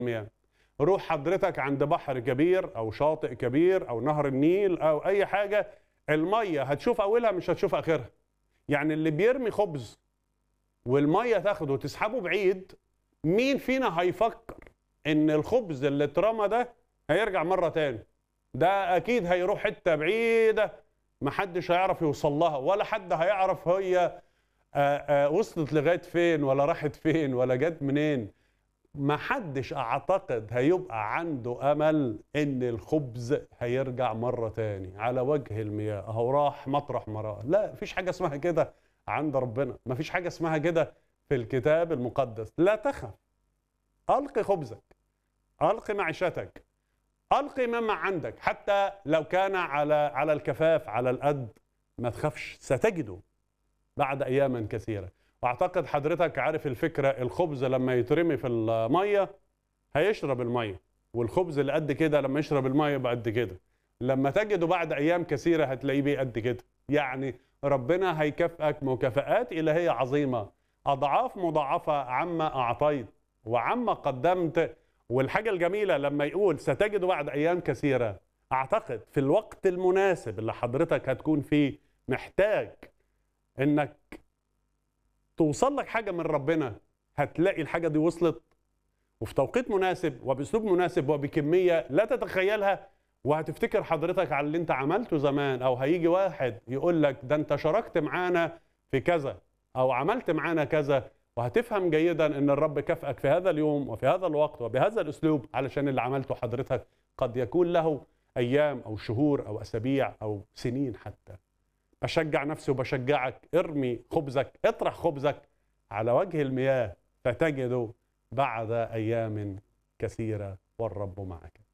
المياه روح حضرتك عند بحر كبير او شاطئ كبير او نهر النيل او اي حاجه الميه هتشوف اولها مش هتشوف اخرها يعني اللي بيرمي خبز والميه تاخده وتسحبه بعيد مين فينا هيفكر ان الخبز اللي اترمى ده هيرجع مره تاني ده اكيد هيروح حته بعيده محدش هيعرف يوصل لها ولا حد هيعرف هي آه، آه، وصلت لغايه فين ولا راحت فين ولا جت منين ما حدش اعتقد هيبقى عنده امل ان الخبز هيرجع مره تاني على وجه المياه اهو راح مطرح ما راح لا مفيش حاجه اسمها كده عند ربنا مفيش حاجه اسمها كده في الكتاب المقدس لا تخف القي خبزك القي معيشتك القي مما عندك حتى لو كان على على الكفاف على القد ما تخافش ستجده بعد ايام كثيره واعتقد حضرتك عارف الفكره الخبز لما يترمي في الميه هيشرب الميه والخبز اللي قد كده لما يشرب الميه يبقى قد كده لما تجده بعد ايام كثيره هتلاقيه بيه قد كده يعني ربنا هيكافئك مكافآت الهيه عظيمه اضعاف مضاعفه عما اعطيت وعما قدمت والحاجه الجميله لما يقول ستجد بعد ايام كثيره اعتقد في الوقت المناسب اللي حضرتك هتكون فيه محتاج انك توصل لك حاجه من ربنا هتلاقي الحاجه دي وصلت وفي توقيت مناسب وباسلوب مناسب وبكميه لا تتخيلها وهتفتكر حضرتك على اللي انت عملته زمان او هيجي واحد يقول لك ده انت شاركت معانا في كذا او عملت معانا كذا وهتفهم جيدا ان الرب كافئك في هذا اليوم وفي هذا الوقت وبهذا الاسلوب علشان اللي عملته حضرتك قد يكون له ايام او شهور او اسابيع او سنين حتى بشجع نفسي وبشجعك ارمي خبزك اطرح خبزك على وجه المياه فتجده بعد ايام كثيره والرب معك